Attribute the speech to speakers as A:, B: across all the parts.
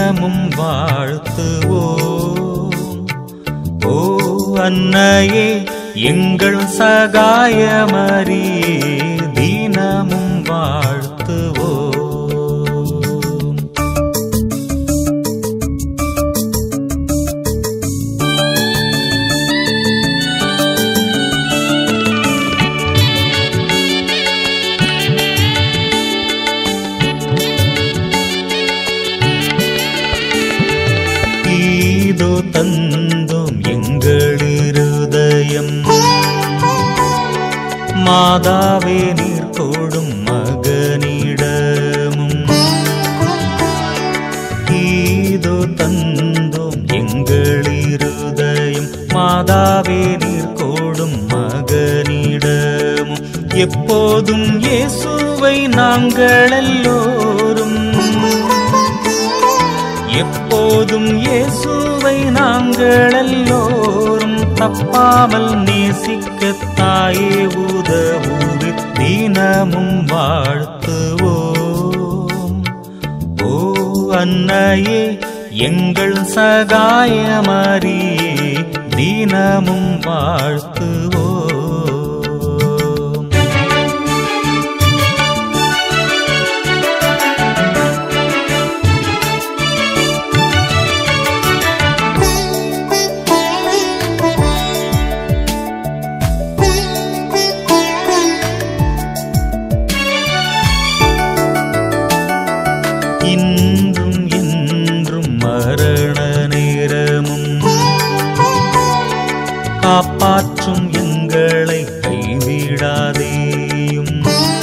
A: தினமும் வாழ்த்துவோம் ஓ அன்னையே எங்கள் சகாயமரி தினமும் வாழ்த்துவோம் ஈதோ தந்தோம் எங்கள் இருதயம் மாதாவே நீர் கோடும் மகனிடமும் ஈதோ தந்தோம் எங்கள் இருதயம் மாதாவே நீர் கோடும் மகனிடமும் எப்போதும் இயேசுவை நாங்கள் எல்லோரும் எப்போதும் இயேசுவை நாங்கள் எல்லோரும் தப்பாமல் நேசிக்க தாயே உதவுது தினமும் வாழ்த்துவோம் ஓ அன்னையே எங்கள் சகாயமரியே தினமும் வாழ்த்துவோம் இன்றும் என்றும் மரண நேரமும் காப்பாற்றும் எங்களை கைவிடாதேயும்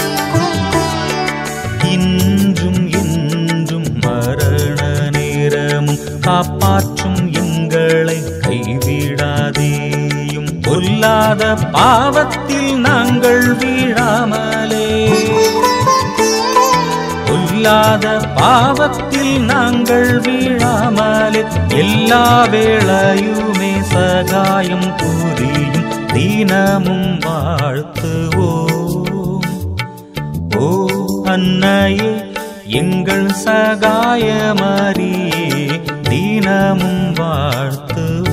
A: இன்றும் என்றும் மரண நேரமும் காப்பாற்றும் எங்களை கைவிடாதேயும் பொல்லாத பாவத்தில் நாங்கள் வீழாமலே பொல்லாத பாவத்தில் நாங்கள் வீழாமலே எல்லா வேளையுமே சகாயம் புரியும் தினமும் வாழ்த்துவோம் ஓ அன்னையே எங்கள் சகாயமரியே தினமும் வாழ்த்துவோம்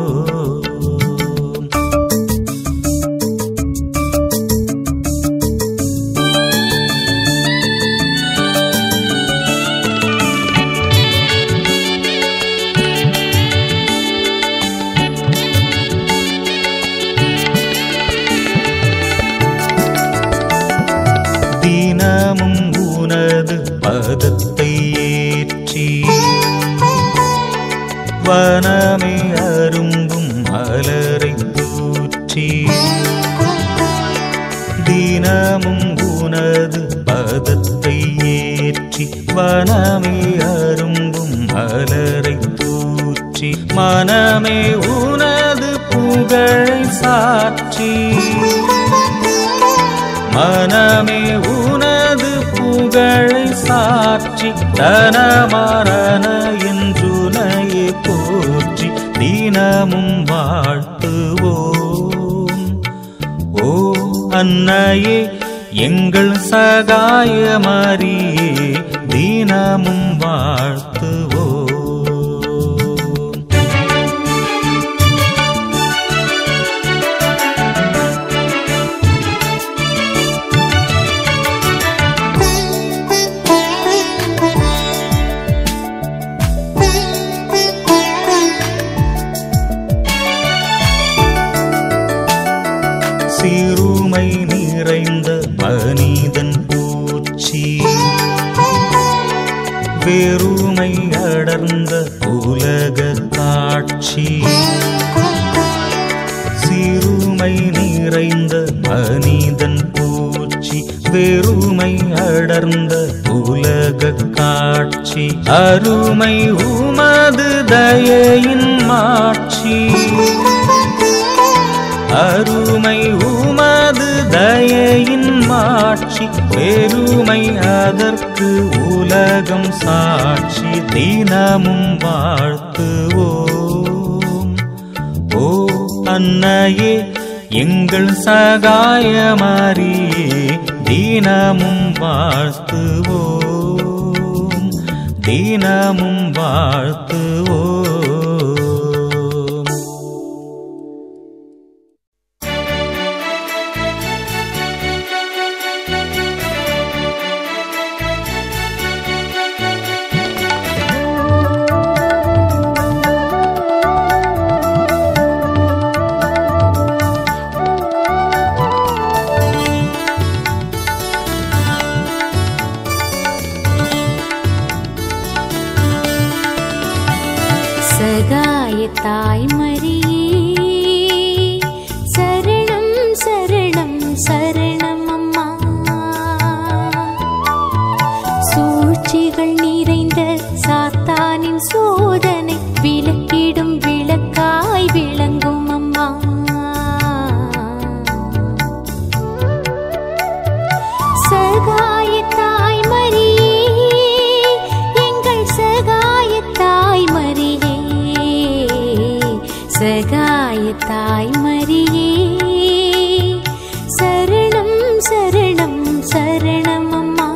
A: தினமும் உனது பதத்தை ஏற்றி வனமே அரும்பும் மலரை தூற்றி தினமும் உனது பதத்தை ஏற்றி வனமே அரும்பும் மலரை தூற்றி மனமே உனது புகழை சாற்றி மனமே உனது புகழை சாற்றி தனமரண என்றுனையே போற்றி தினமும் வாழ்த்துவோம் ஓ அன்னையே எங்கள் சகாயமரியே தினமும் வாழ்த்துவோம் சிறுமை நிறைந்த மனிதன் பூச்சி வெறுமை அடர்ந்த உலக காட்சி சிறுமை நிறைந்த மனிதன் பூச்சி வெறுமை அடர்ந்த உலக காட்சி அருமை உமது தயையின் மாட்சி அருமை உமது தயையின் மாட்சி பெருமை அதற்கு உலகம் சாட்சி தினமும் வாழ்த்துவோம் ஓ அன்னையே எங்கள் சகாயமரியே தினமும் வாழ்த்துவோம் தினமும் வாழ்த்துவோம்
B: சகாய தாய்மரியே சரணம் சரணம் சரணம் அம்மா சூழ்ச்சிகள் நிறைந்த சாத்தானின் சோதனை விளக்கிடும் விளக்காய் விளங்கும் அம்மா சகாய தாய்மரியே எங்கள் சகாய தாய்மரியே சகாய தாய்மரியே சரணம் சரணம் சரணம் அம்மா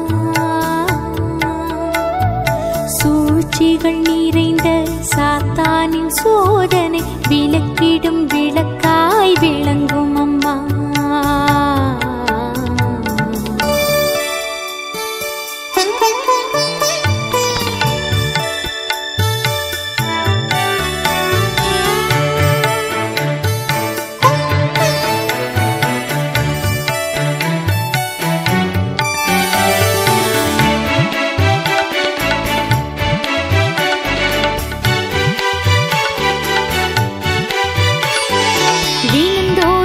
B: சூழ்ச்சிகள் நிறைந்த சாத்தானின் சோதனை விளக்கிடும் விளக்காய் விளங்கும் அம்மா தினந்தோறும்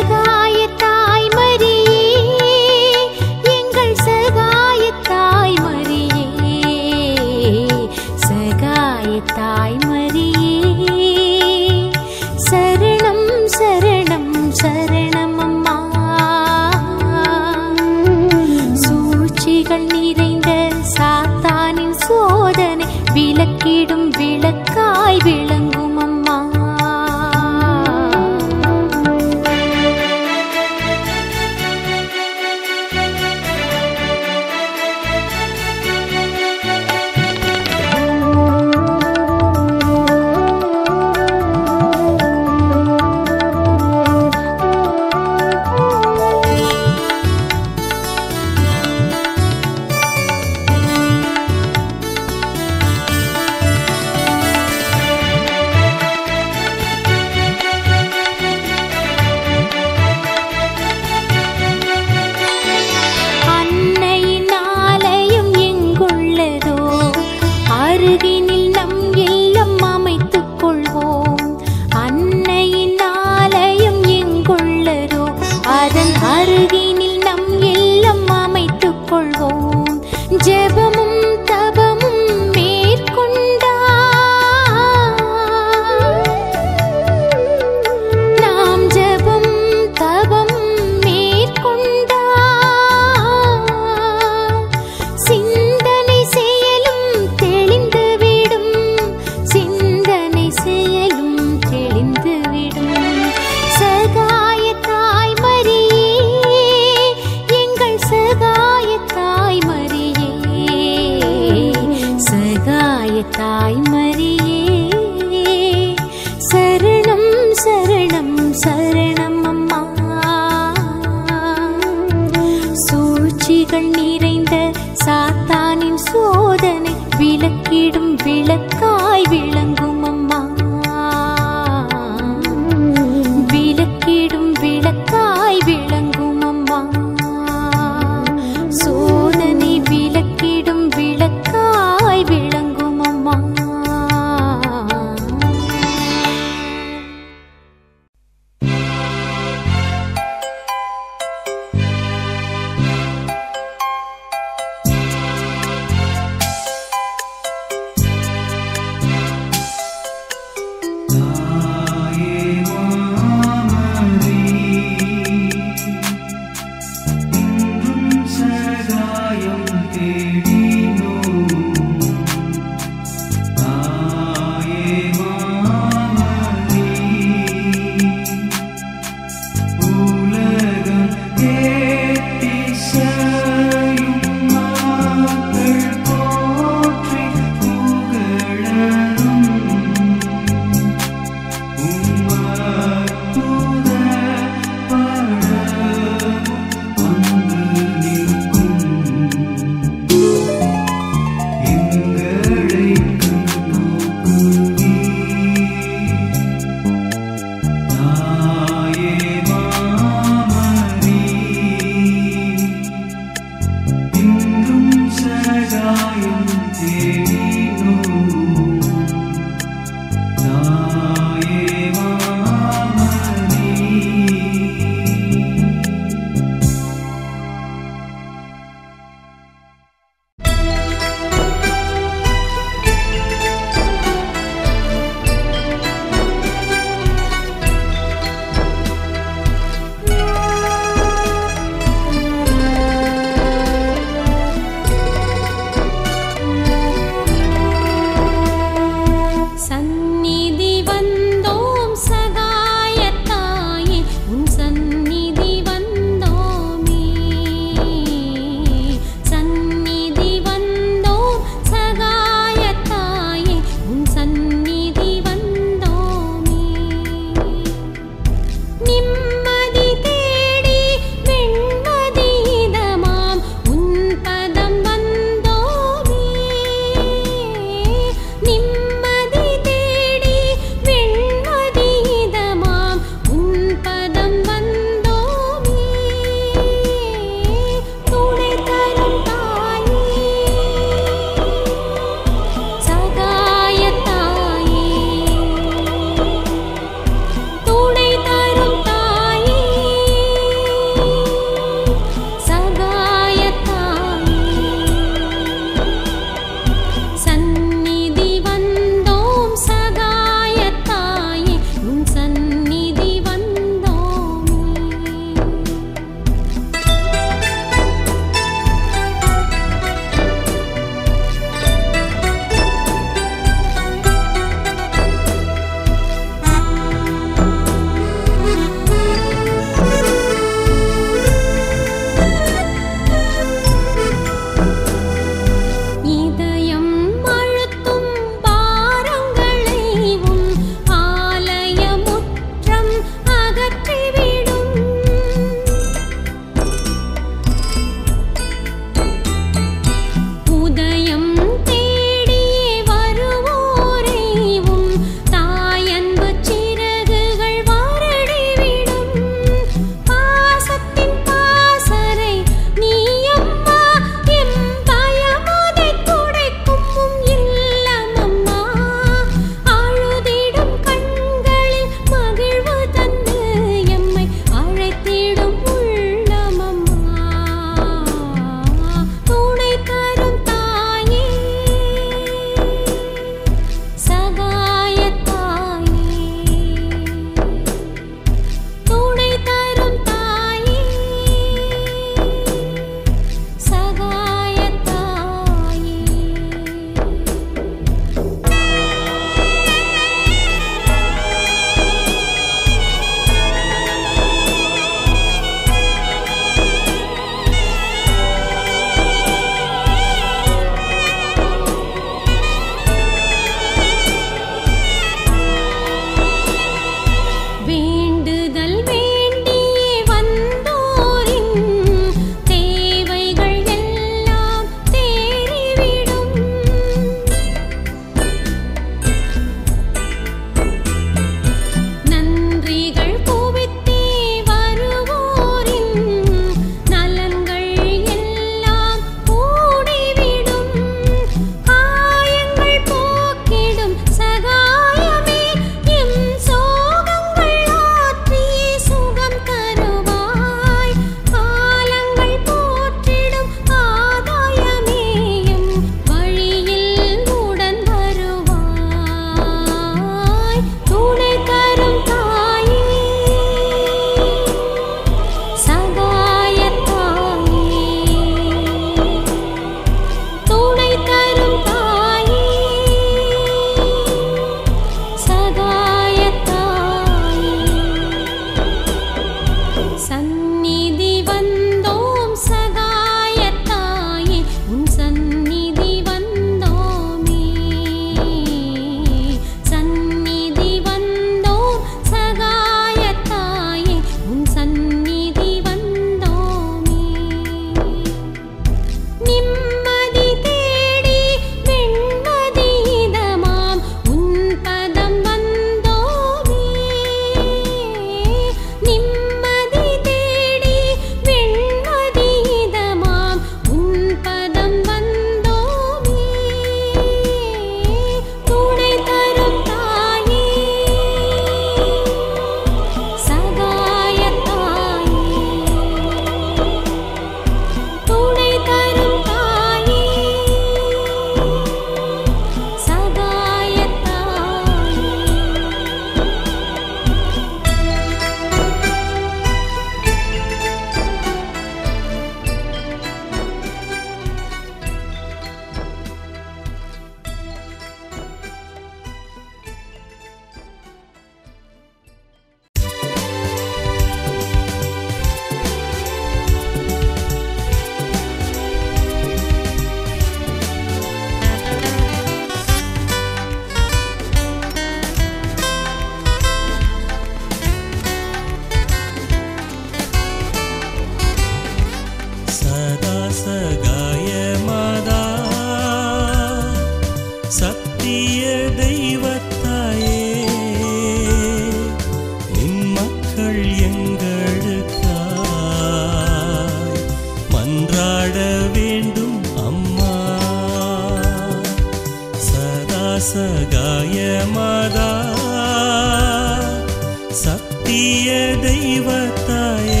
A: சத்திய தெய்வத்தாயே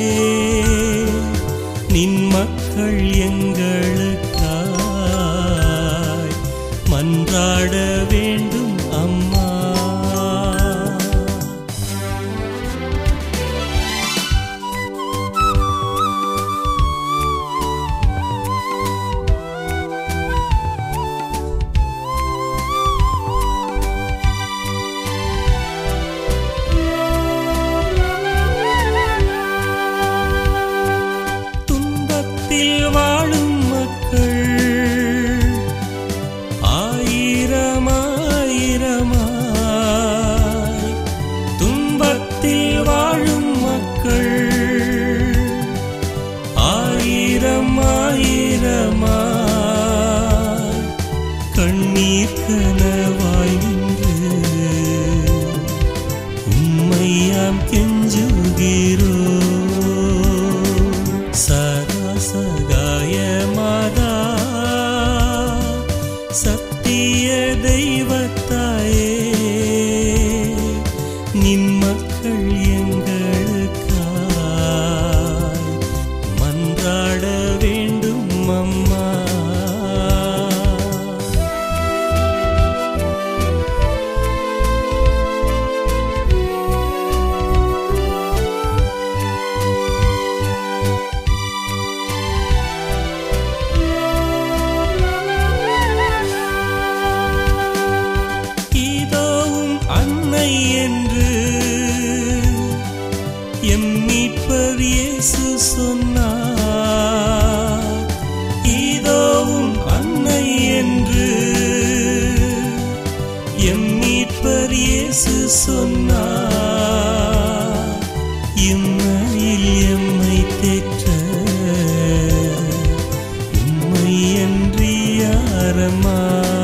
A: நின் மக்கள் எங்களுக்காய் மன்றாட வேண்டும் அம்மா துன்பத்தில் வாழும் மக்கள் ஆயிரமாயிரமாய் துன்பத்தில் வாழும் மக்கள் ஆயிரம் ஆயிரமாய் கண்ணீர் கனவாய் நின்று உம்மையாம் கெஞ்சுகிறோ சதா சகாய மாதா சத்திய தெய்வத்தாயே நின் மக்கள் எங்களுக்காய் மன்றாட வேண்டும் அம்மா இதோவும் அன்னை என்று எம் மீட்பர் இயேசு சொன்னார் இதோவும் அன்னை என்று எம் மீட்பர் இயேசு சொன்னார் இம்மையில் எம்மை தேற்ற உம்மை அன்றி யாரம்மா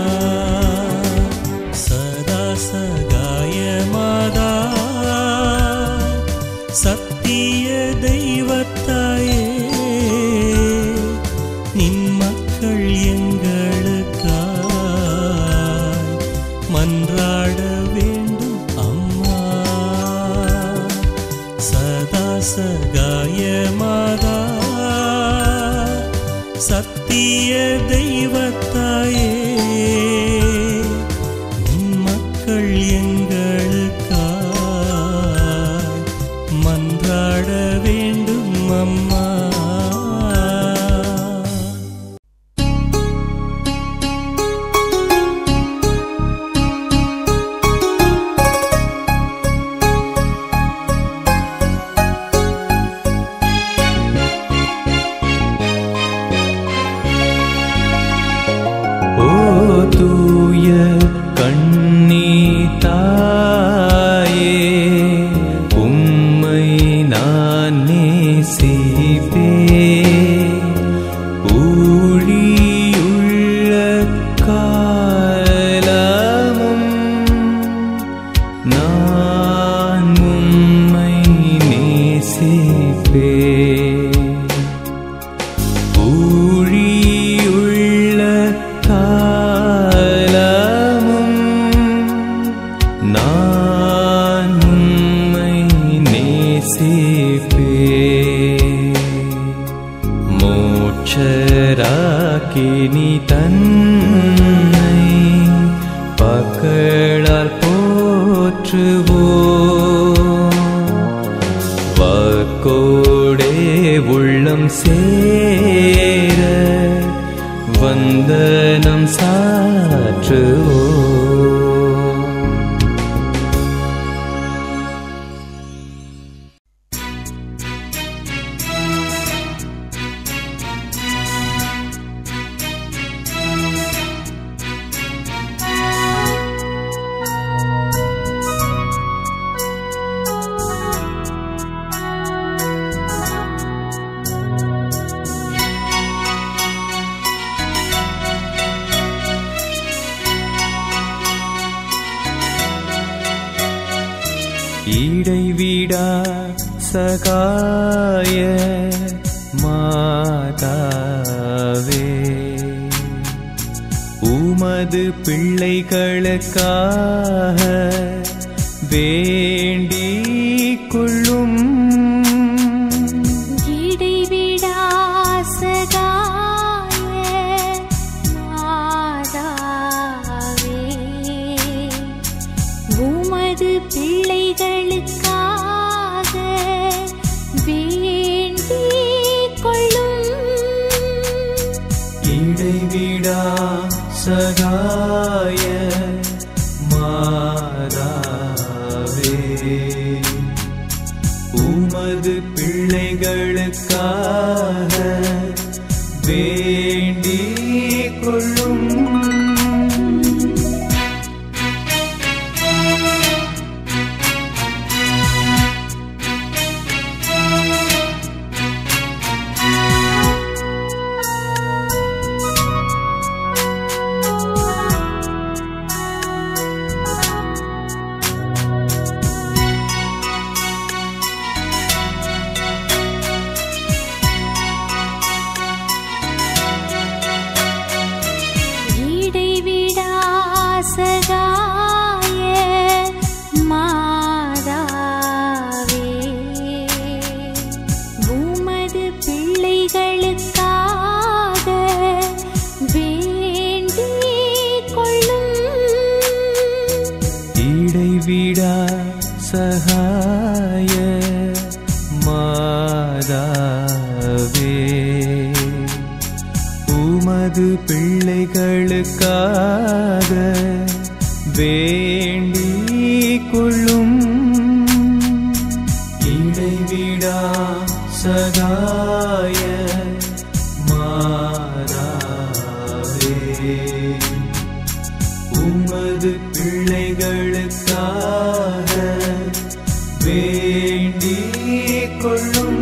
A: சதா சகாய மாதா சத்திய தெய்வத்தாயே நின் மக்கள் எங்களுக்காய் மன்றாட வேண்டும் அம்மா சதா சகாய மாதா சத்திய தெய்வத்தாயே உன் மக்கள் எங்களுக்காய் மன்றாட வேண்டும் அம்மா
C: ஓ தூய கண்ணி தாயே உம்மை நான் நேசிப்பே ஊழியுள்ள காலமும் நான் உம்மை நேசிப்பே ஊழியுள்ள காலமும் நான் உம்மை நேசிப்பே மோட்சராக்கினி தன்னை பக்களால் போற்றுவோம் வாக்கோடே உள்ளம் சேர வந்தனம் சாற்றுவோம் இடைவிடா சகாய மாதாவே உமது பிள்ளைகளுக்காக வேண்டிக் கொள்ளும்
B: இடைவிடா சகாய மாதாவே உமது பிள்ளைகளுக்காக வேண்டிக் கொள்ளும்
C: இடைவிடா சகாய மாதாவே உமது பிள்ளைகளுக்காக வேண்டிக் கொள்ளும்
B: இடைவிடா சகாய மாதாவே உமது பிள்ளைகளுக்காக வேண்டிக் கொள்ளும்
C: இடைவிடா சகாய மாதாவே உமது பிள்ளைகளுக்காக வேண்டிக் கொள்ளும் இடைவிடா சகாய மாதாவே உமது பிள்ளைகளுக்காக வேண்டிக் கொள்ளும்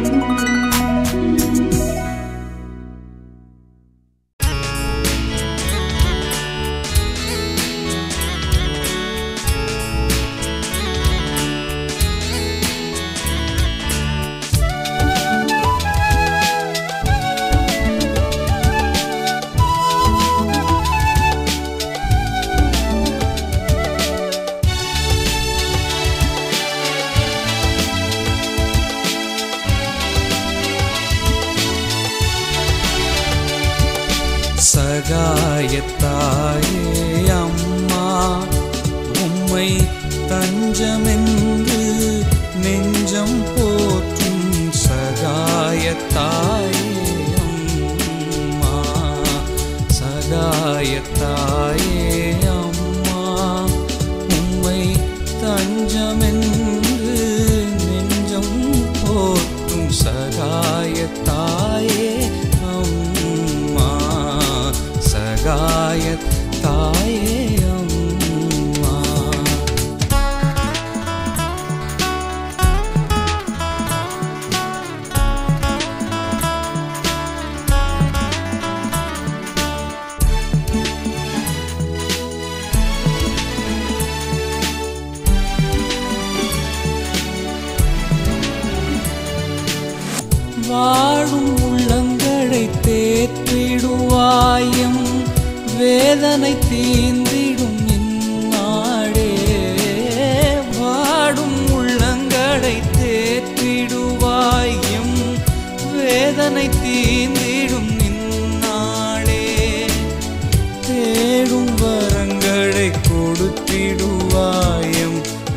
A: சகாயத்தாயே அம்மா உம்மை தஞ்சமென்று நெஞ்சம் போற்றும் சகாயத்தாயே அம்மா சகாயத்தாயே அம்மா உம்மை தஞ்சமென்று நெஞ்சம் போற்றும் சகாயத்தாயே அம்மா சகாயத்தாயே அம்மா வாழும் உள்ளங்களை தேற்றிடுவாயம் வேதனை தீந்திடும் இந்நாடே வாடும் உள்ளங்களை தேற்றிடுவாயம் வேதனை தீந்திடும் இந்நாடே தேடும் வரங்களை கொடுத்திடுவாயம்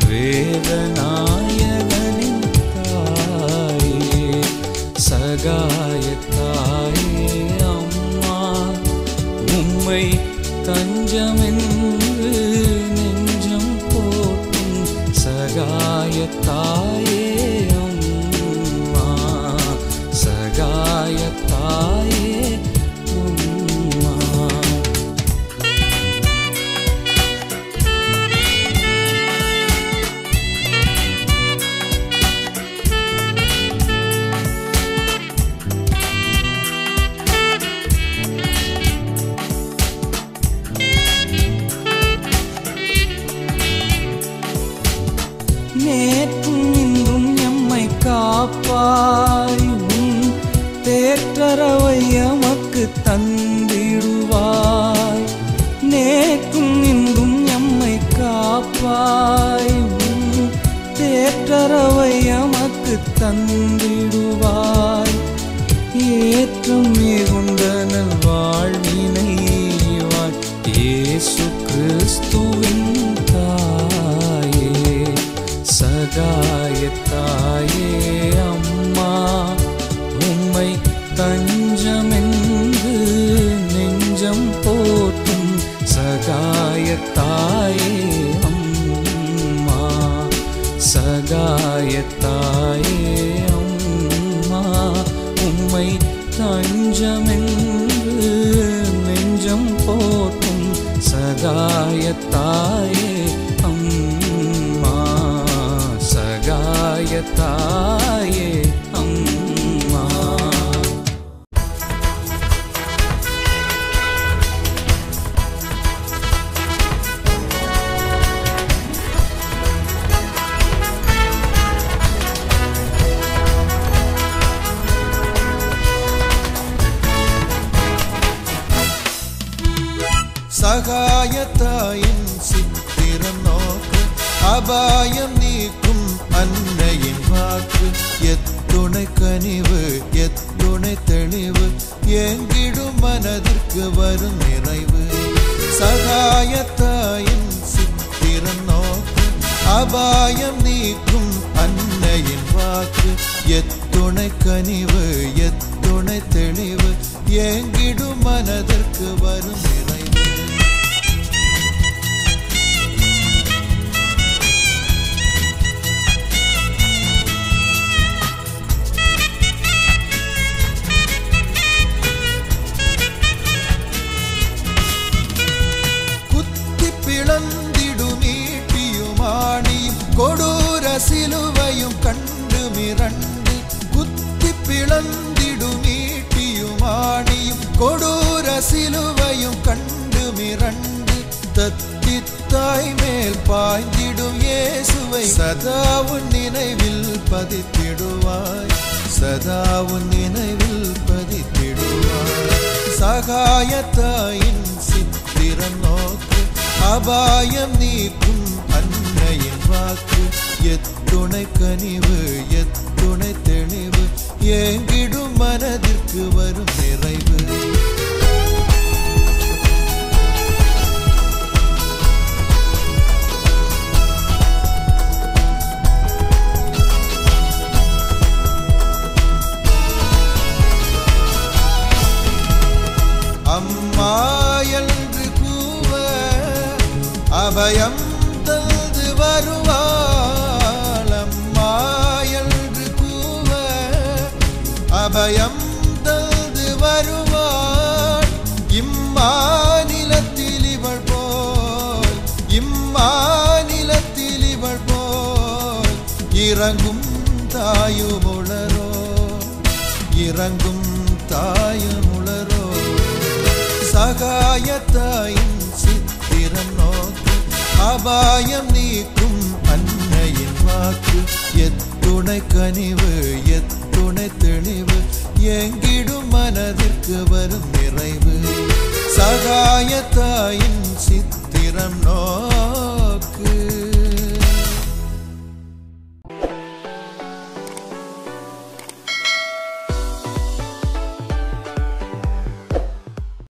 A: வேதநாயகனின் தாயே சகாயத்தாயே அம்மா உம்மை தஞ்சமென்று நெஞ்சம் போற்றும் சகாயத்தாயே அம்மா சகாயத்தாயே அம்மா நேற்றும் இன்றும் எம்மை காப்பாய் உன் தேற்றரவை எமக்கு தந்திடுவாய் நேற்றும் இன்றும் எம்மை காப்பாய் உன் தேற்றரவை எமக்கு தந்திடுவாய் ஏற்றம் மிகுந்த நல்வாழ்வினை வாழ் இயேசு கிறிஸ்துவின் தாயே சகாயத்தாயே அம்மா உம்மை தஞ்சமென்று நெஞ்சம் போற்றும் சகாயத்தாயே அம்மா சகாயத்தாயே அம்மா உம்மை தஞ்சமென்று நெஞ்சம் போற்றும் சகாயத்தாயே அம்மா சகாயத்தாயே அம்மா
D: சகாயத்தாயின் சித்திரம் நோக்கு அபாயம் நீக்கும் அன்னையின் வாக்கு எத்துணை கனிவு எத்துணை தெளிவு எங்கிடும் மனதிற்கு வரும் நிறைவு சகாயத்தாயின் சித்திரம் நோக்கு அபாயம் நீக்கும் அன்னையின் வாக்கு எத்துணை கனிவு எத்துணை தெளிவு எங்கிடும் மனதிற்கு வரும் நிறைவு குத்தி பிளந்திடும் ஈட்டியுமாணியும் கொடூர சிலுவையும் கண்டு மிரண்டு குத்தி பிளந்திடும் ஈட்டியுமாணியும் கொடூர சிலுவையும் கண்டு மிரண்டு தத்தி தாய் மேல் பாய்ந்திடும் இயேசுவை சதா உன் நினைவில் பதித்திடுவாய் சதா உன் நினைவில் பதித்திடுவாய் சகாயத்தாயின் சித்திரம் நோக்கு அபாயம் நீக்கும் அன்னையின் வாக்கு எத்துணை கனிவு எத்துணை தெளிவு ஏங்கிடும் மனதிற்கு வரும் நிறைவு அம்மா என்று கூவ அபயம் தந்து வருவாள் அம்மா என்று கூவ அபயம் தந்து வருவாள் இம்மாநிலத்தில் இவள் போல் இம்மாநிலத்தில் இவள் போல் இறங்கும் தாயுமுளரோ இறங்கும் தாயுமுளரோ சகாயத்தாயின் சித்திரம் நோக்கு அபாயம் நீக்கும் அன்னையின் வாக்கு எத்துணை கனிவு எத்துணை தெளிவு எங்கிடும் மனதிற்கு வரும் நிறைவு சகாயத்தாய்